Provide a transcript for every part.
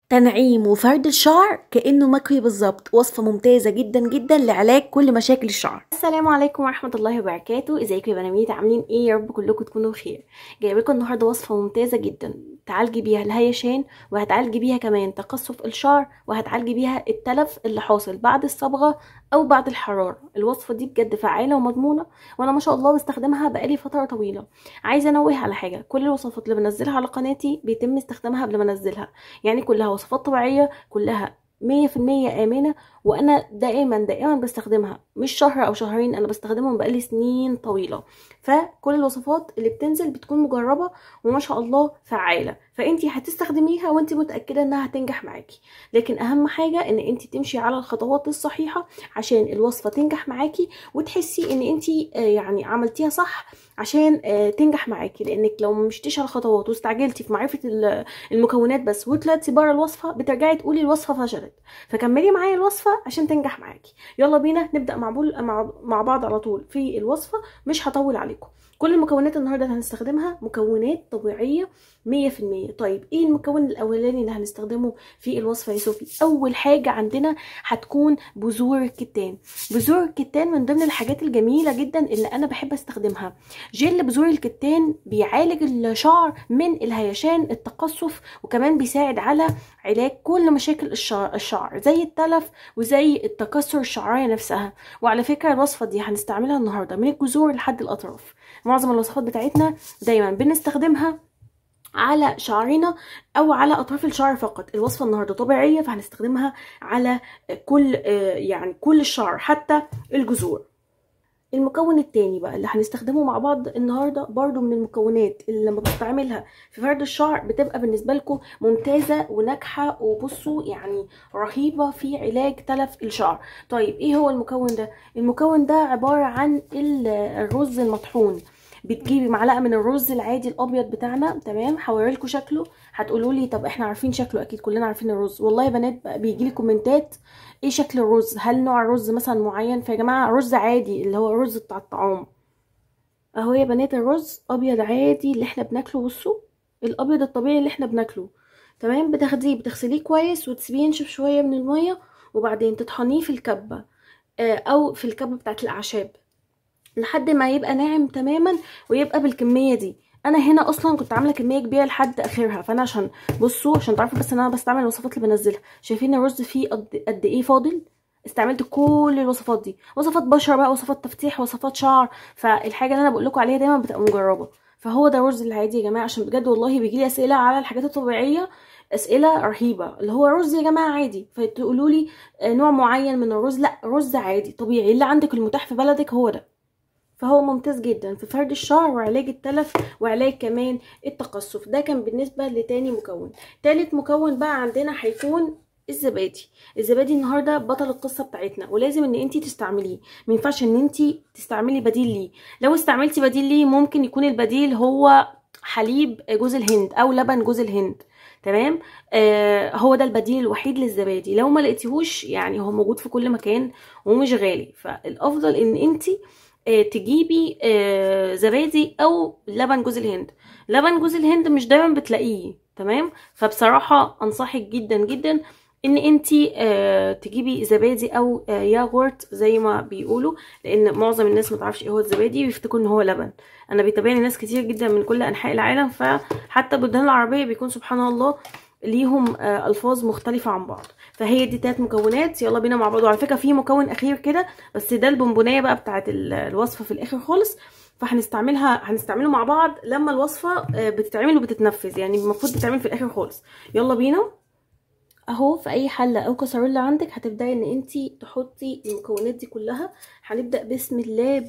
تنعيم وفرد الشعر كأنه مكوي بالظبط وصفة ممتازة جدا جدا لعلاج كل مشاكل الشعر السلام عليكم ورحمة الله وبركاته ازيكم يا بنات عاملين ايه يا رب كلكم تكونوا بخير جايبه لكم النهارده وصفة ممتازة جدا تعالجي بيها الهيشان وهتعالجي بيها كمان تقصف الشعر وهتعالجي بيها التلف اللي حاصل بعد الصبغة او بعد الحرارة الوصفة دي بجد فعالة ومضمونة وانا ما شاء الله بستخدمها بقالي فترة طويلة عايزة انوه على حاجة كل الوصفات اللي بنزلها على قناتي بيتم استخدامها قبل ما انزلها يعني كلها وصفات طبيعية كلها مية في المية آمنة وأنا دائما دائما بستخدمها مش شهر أو شهرين أنا بستخدمهم بقالي سنين طويلة فكل الوصفات اللي بتنزل بتكون مجربة وما شاء الله فعالة فانتي هتستخدميها وانتي متأكدة انها هتنجح معاكي لكن اهم حاجة ان انتي تمشي على الخطوات الصحيحة عشان الوصفة تنجح معاكي وتحسي ان انتي يعني عملتيها صح عشان تنجح معاكي لانك لو مشيتيش على الخطوات واستعجلتي في معرفة المكونات بس وطلعتي بره الوصفة بترجعي تقولي الوصفة فشلت فكملي معايا الوصفة عشان تنجح معاكي يلا بينا نبدأ مع, مع بعض على طول في الوصفة مش هطول عليكم كل المكونات النهارده اللي هنستخدمها مكونات طبيعيه 100% طيب ايه المكون الاولاني اللي هنستخدمه في الوصفه يا صوفي اول حاجه عندنا هتكون بذور الكتان بذور الكتان من ضمن الحاجات الجميله جدا اللي انا بحب استخدمها جل بذور الكتان بيعالج الشعر من الهيشان التقصف وكمان بيساعد على علاج كل مشاكل الشعر, الشعر زي التلف وزي التكسر الشعريه نفسها وعلى فكره الوصفه دي هنستعملها النهارده من الجذور لحد الاطراف معظم الوصفات بتاعتنا دايما بنستخدمها على شعرنا او على اطراف الشعر فقط الوصفه النهارده طبيعيه فهنستخدمها على كل يعني كل الشعر حتى الجذور المكون التاني بقى اللي هنستخدمه مع بعض النهارده برضو من المكونات اللي لما بستعملها في فرد الشعر بتبقى بالنسبه لكم ممتازه وناجحه وبصوا يعني رهيبه في علاج تلف الشعر طيب ايه هو المكون ده المكون ده عباره عن الرز المطحون بتجيبي معلقه من الرز العادي الابيض بتاعنا تمام هوريلكوا شكله هتقولوا لي طب احنا عارفين شكله اكيد كلنا عارفين الرز والله يا بنات بيجي لي كومنتات ايه شكل الرز هل نوع الرز مثلا معين فيا جماعه رز عادي اللي هو الرز بتاع الطعام اهو يا بنات الرز ابيض عادي اللي احنا بناكله بصوا الابيض الطبيعي اللي احنا بناكله تمام بتاخديه بتغسليه كويس وتسيبيه ينشف شويه من الميه وبعدين تطحنيه في الكبه او في الكبه بتاعت الاعشاب لحد ما يبقى ناعم تماما ويبقى بالكميه دي انا هنا اصلا كنت عامله كميه كبيره لحد اخرها فانا عشان بصوا عشان تعرفوا بس ان انا بستعمل الوصفات اللي بنزلها شايفين الرز فيه قد, قد ايه فاضل استعملت كل الوصفات دي وصفات بشره بقى وصفات تفتيح وصفات شعر فالحاجه اللي انا بقول لكم عليها دايما بتبقى مجربه فهو ده الرز العادي يا جماعه عشان بجد والله بيجي لي اسئله على الحاجات الطبيعيه اسئله رهيبه اللي هو رز يا جماعه عادي فتقولوا لي نوع معين من الرز لا رز عادي طبيعي اللي عندك المتاح في بلدك هو ده فهو ممتاز جدا في فرد الشعر وعلاج التلف وعلاج كمان التقصف ده كان بالنسبة لتاني مكون تالت مكون بقى عندنا هيكون الزبادي الزبادي النهارده بطل القصه بتاعتنا ولازم ان انت تستعمليه ما ينفعش ان انت تستعملي بديل ليه لو استعملتي بديل ليه ممكن يكون البديل هو حليب جوز الهند او لبن جوز الهند تمام آه هو ده البديل الوحيد للزبادي لو ما لقيتيهوش يعني هو موجود في كل مكان ومش غالي فالافضل ان انت تجيبي زبادي او لبن جوز الهند لبن جوز الهند مش دايما بتلاقيه تمام فبصراحه انصحك جدا جدا ان انتي تجيبي زبادي او ياغورت زي ما بيقولوا لان معظم الناس ما تعرفش ايه هو الزبادي بيفتكروا ان هو لبن انا بيتابعني ناس كتير جدا من كل انحاء العالم فحتى البلدان العربيه بيكون سبحان الله ليهم الفاظ مختلفه عن بعض فهي دي تلات مكونات يلا بينا مع بعض وعلى فكره في مكون اخير كده بس ده البونبونيه بقى بتاعه الوصفه في الاخر خالص فهنستعملها هنستعمله مع بعض لما الوصفه بتتعمل وبتتنفذ يعني المفروض تتعمل في الاخر خالص يلا بينا اهو في اي حله او كسرولة عندك هتبداي ان انتي تحطي المكونات دي كلها هنبدا بسم الله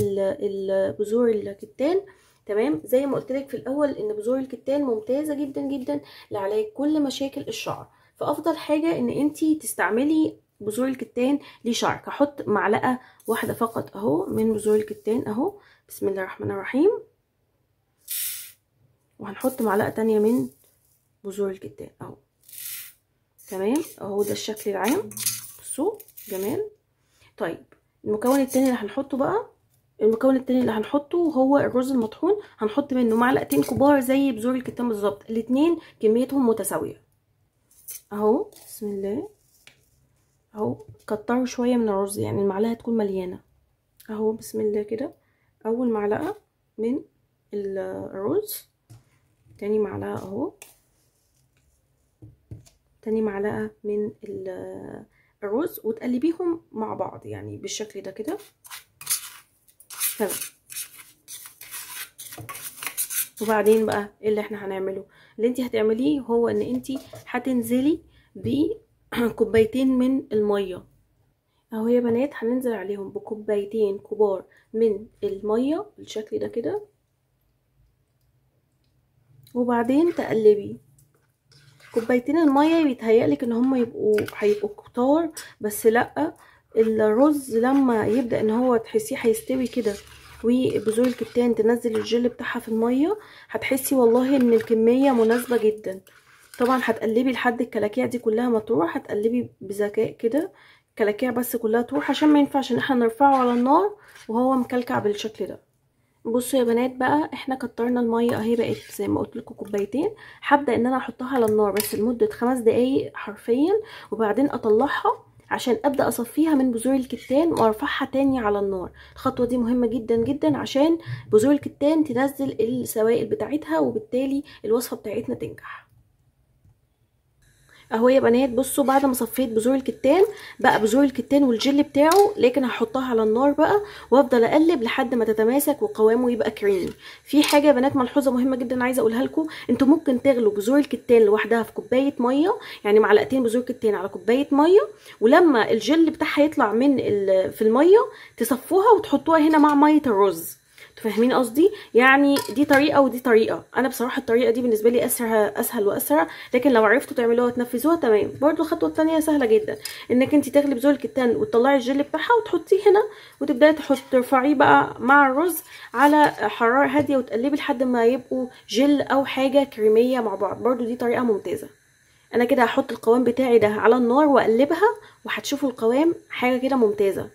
بالبذور الكتان تمام زي ما قلت لك في الاول ان بذور الكتان ممتازه جدا جدا لعلاج كل مشاكل الشعر فافضل حاجه ان انتي تستعملي بذور الكتان لشعرك هحط معلقه واحده فقط اهو من بذور الكتان اهو بسم الله الرحمن الرحيم وهنحط معلقه تانية من بذور الكتان اهو تمام اهو ده الشكل العام بصوا جمال طيب المكون التاني اللي هنحطه بقى المكون التاني اللي هنحطه هو الرز المطحون هنحط منه معلقتين كبار زي بذور الكتان بالظبط الاتنين كميتهم متساويه اهو بسم الله اهو كتروا شويه من الرز يعني المعلقه تكون مليانه اهو بسم الله كده اول معلقه من الرز تاني معلقه اهو تاني معلقه من الرز وتقلبيهم مع بعض يعني بالشكل ده كده تمام وبعدين بقى ايه اللي احنا هنعمله اللي انت هتعمليه هو ان انت هتنزلي بكوبايتين من الميه اهو يا بنات هننزل عليهم بكوبايتين كبار من الميه بالشكل ده كده وبعدين تقلبي كوبايتين الميه بيتهيألك ان هم يبقوا هيبقوا كتار بس لا الرز لما يبدا ان هو تحسيه هيستوي كده وبذور الكتان تنزل الجل بتاعها في الميه هتحسي والله ان الكميه مناسبه جدا طبعا هتقلبي لحد الكلاكيع دي كلها ما تروح هتقلبي بذكاء كده الكلاكيع بس كلها تروح عشان ما ينفعش ان احنا نرفعه على النار وهو مكلكع بالشكل ده بصوا يا بنات بقى احنا كترنا الميه اهي بقت زي ما قلت لكم كوبايتين هبدا ان انا احطها على النار بس لمده خمس دقايق حرفيا وبعدين اطلعها عشان ابدا اصفيها من بذور الكتان وارفعها تاني على النار الخطوه دي مهمه جدا جدا عشان بذور الكتان تنزل السوائل بتاعتها وبالتالي الوصفه بتاعتنا تنجح اهو يا بنات بصوا بعد ما صفيت بذور الكتان بقى بذور الكتان والجل بتاعه لكن هحطها على النار بقى وافضل اقلب لحد ما تتماسك وقوامه يبقى كريمي في حاجه يا بنات ملحوظه مهمه جدا عايزه اقولها لكم انتوا ممكن تغلوا بذور الكتان لوحدها في كوبايه ميه يعني معلقتين بذور كتان على كوبايه ميه ولما الجل بتاعها يطلع من في الميه تصفوها وتحطوها هنا مع ميه الرز فاهمين قصدي يعني دي طريقه ودي طريقه انا بصراحه الطريقه دي بالنسبه لي اسهل اسهل واسرع لكن لو عرفتوا تعملوها وتنفذوها تمام برضو الخطوه الثانيه سهله جدا انك انت تغلي بذور الكتان وتطلعي الجل بتاعها وتحطيه هنا وتبداي تحط ترفعيه بقى مع الرز على حراره هاديه وتقلبي لحد ما يبقوا جل او حاجه كريميه مع بعض برضو دي طريقه ممتازه انا كده هحط القوام بتاعي ده على النار واقلبها وهتشوفوا القوام حاجه كده ممتازه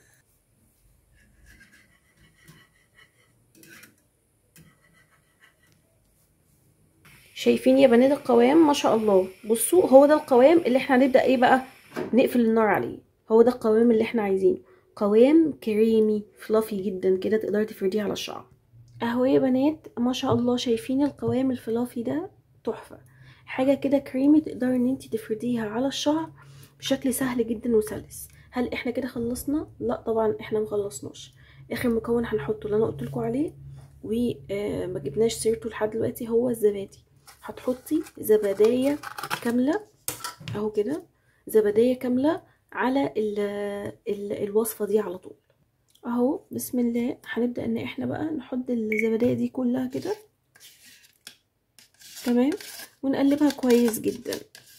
شايفين يا بنات القوام ما شاء الله بصوا هو ده القوام اللي احنا هنبدا ايه بقى نقفل النار عليه هو ده القوام اللي احنا عايزينه قوام كريمي فلافي جدا كده تقدري تفرديه على الشعر اهو يا بنات ما شاء الله شايفين القوام الفلافي ده تحفه حاجه كده كريمي تقدري ان انت تفرديها على الشعر بشكل سهل جدا وسلس هل احنا كده خلصنا لا طبعا احنا مخلصناش اخر مكون هنحطه اللي انا قلت لكم عليه وما جبناش سيرته لحد دلوقتي هو الزبادي هتحطي زبدايه كامله اهو كده زبدايه كامله على ال ال الوصفه دي على طول اهو بسم الله هنبدا ان احنا بقى نحط الزبدايه دي كلها كده تمام ونقلبها كويس جدا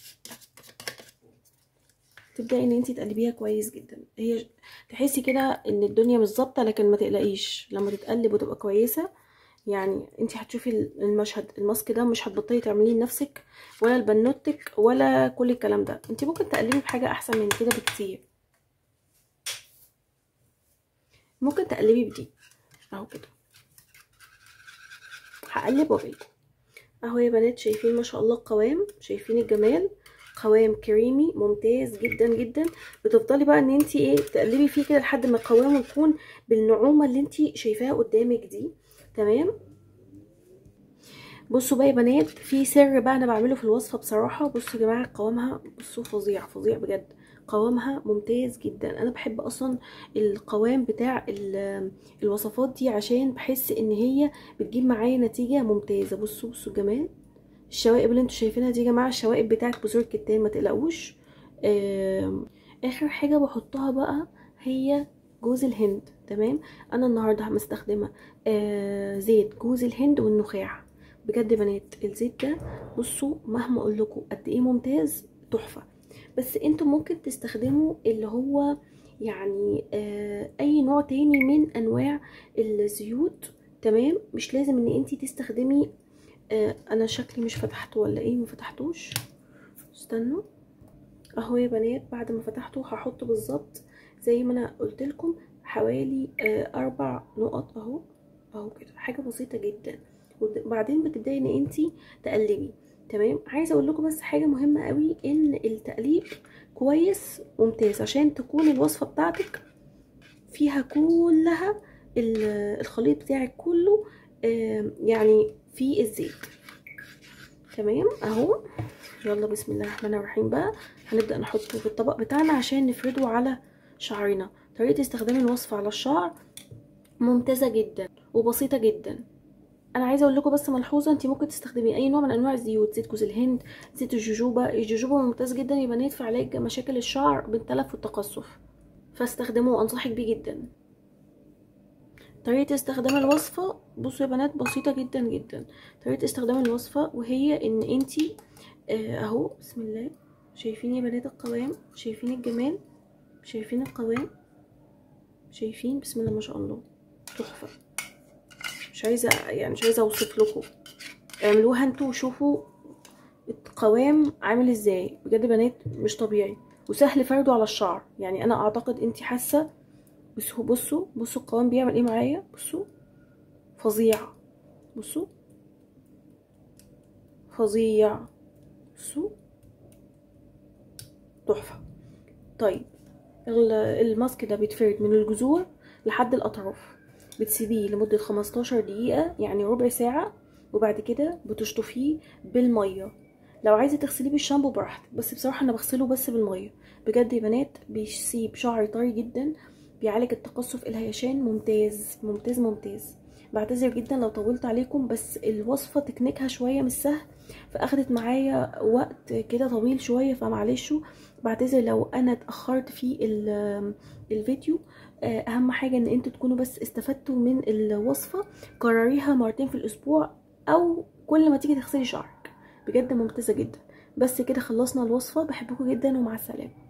تبداي ان انت تقلبيها كويس جدا هي تحسي كده ان الدنيا مش ظابطه لكن ما تقلقيش لما تتقلب وتبقى كويسه يعني انت هتشوفي المشهد الماسك ده مش هتبطلي تعمليه لنفسك ولا لبنوتك ولا كل الكلام ده انت ممكن تقلبي بحاجه احسن من كده بكتير ممكن تقلبي بدي اهو كده هقلب واجيلكم اهو يا بنات شايفين ما شاء الله القوام شايفين الجمال قوام كريمي ممتاز جدا جدا بتفضلي بقى ان انت ايه تقلبي فيه كده لحد ما قوامه يكون بالنعومه اللي انت شايفاها قدامك دي تمام بصوا بقى يا بنات في سر بقى انا بعمله في الوصفه بصراحه بصوا يا جماعه قوامها بصوا فظيع فظيع بجد قوامها ممتاز جدا انا بحب اصلا القوام بتاع الوصفات دي عشان بحس ان هي بتجيب معايا نتيجه ممتازه بصوا بصوا الجمال الشوائب اللي انتوا شايفينها دي يا جماعه الشوائب بتاعت بذور الكتان ما تقلقوش اخر حاجه بحطها بقى هي جوز الهند تمام انا النهارده مستخدمه آه زيت جوز الهند والنخاع بجد بنات الزيت ده بصوا مهما اقول لكم قد ايه ممتاز تحفه بس انتوا ممكن تستخدموا اللي هو يعني آه اي نوع تاني من انواع الزيوت تمام مش لازم ان انتي تستخدمي آه انا شكلي مش فتحته ولا ايه ما فتحتوش استنوا اهو يا بنات بعد ما فتحته هحطه بالظبط زي ما انا قلت لكم حوالي آه اربع نقط اهو اهو كده حاجه بسيطه جدا وبعدين بتبداي ان انتي تقلبي تمام عايزه اقول لكم بس حاجه مهمه قوي ان التقليب كويس ممتاز عشان تكون الوصفه بتاعتك فيها كلها الخليط بتاعك كله يعني في الزيت تمام اهو يلا بسم الله الرحمن الرحيم بقى هنبدا نحطه في الطبق بتاعنا عشان نفرده على شعرنا طريقه استخدام الوصفه على الشعر ممتازه جدا وبسيطه جدا انا عايزه اقول لكم بس ملحوظه انت ممكن تستخدمي اي نوع من انواع الزيوت زيت جوز الهند زيت الجوجوبا الجوجوبا ممتاز جدا يا بنات في علاج مشاكل الشعر بالتلف والتقصف فاستخدموه انصحك بيه جدا طريقه استخدام الوصفه بصوا يا بنات بسيطه جدا جدا طريقه استخدام الوصفه وهي ان انت اهو بسم الله شايفين يا بنات القوام شايفين الجمال شايفين القوام شايفين بسم الله ما شاء الله تحفه مش عايزه يعني مش عايزه اوصف لكم اعملوها انتوا وشوفوا القوام عامل ازاي بجد بنات مش طبيعي وسهل فرده على الشعر يعني انا اعتقد انت حاسه بصوا بصوا بصوا القوام بيعمل ايه معايا بصوا فظيع بصوا فظيع بصوا تحفه طيب الماسك ده بيتفرد من الجذور لحد الاطراف بتسيبيه لمدة 15 دقيقة يعني ربع ساعة وبعد كده بتشطفيه بالمية لو عايزة تغسليه بالشامبو براحتك بس بصراحة انا بغسله بس بالمية بجد يا بنات بيسيب شعري طري جدا بيعالج التقصف الهيشان ممتاز ممتاز ممتاز بعتذر جدا لو طولت عليكم بس الوصفة تكنيكها شوية مش سهل فاخدت معايا وقت كده طويل شوية فمعلش بعتذر لو انا اتأخرت في الفيديو اهم حاجة ان انتوا تكونوا بس استفدتوا من الوصفة كرريها مرتين في الاسبوع او كل ما تيجي تغسلي شعرك بجد ممتازة جدا بس كده خلصنا الوصفة بحبكم جدا ومع السلامة